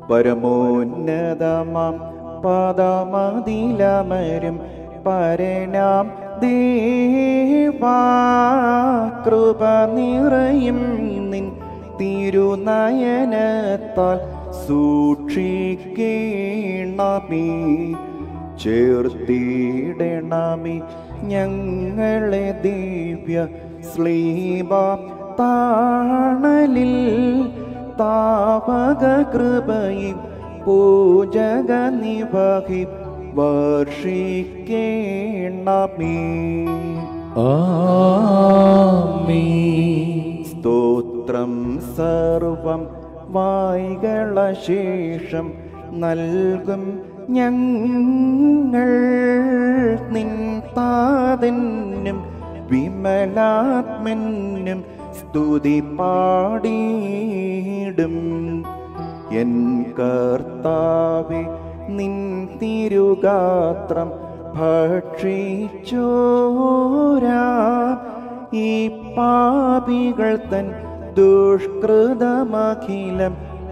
പരമോന്നതമാം പദമതിലമരും പരനാം ദേവാ കൃപ നിറയും നിൻ തിരുനയനത്താൽ സൂക്ഷിക്കണമേ ചേർത്തിടണമേ ഞങ്ങളെ ദിവ്യ സ്ലീബ താണലിൽ താപക കൃപയും പൂജക നിവഹി വർഷിക്കേണമേ ആമീൻ സ്തോത്രം സർവം വായികളശേഷം നൽകും ഞങ്ങൾ നിൻ താതനും വിമലാത്മനും സ്തുതി പാടിയിടും എൻ കർത്താവെ നിൻ തിരുഗാത്രം ഭക്ഷിച്ചോരാ ഈ പാപികൾ തൻ ദുഷ്കൃതമഖിലം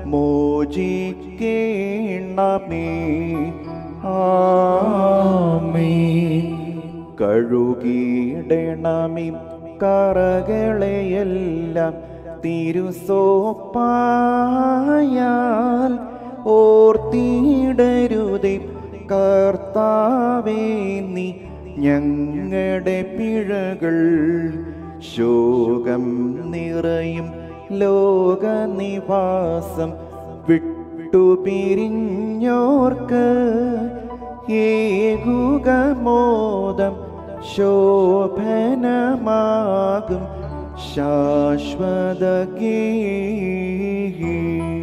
മോചിക്കേണമേ ആമീൻ കഴുകിയിടണമേ കറകളെയെല്ലാം തിരുസോപ്പായാൽ ഓർത്തിടരുതേ കർത്താവേ നീ ഞങ്ങളുടെ പിഴകൾ ശോകം നിറയും ലോകനിവാസം വിട്ടുപിരിഞ്ഞോർക്ക് ഏകുകമോദം ശോഭനമാകും ശാശ്വത ഗീ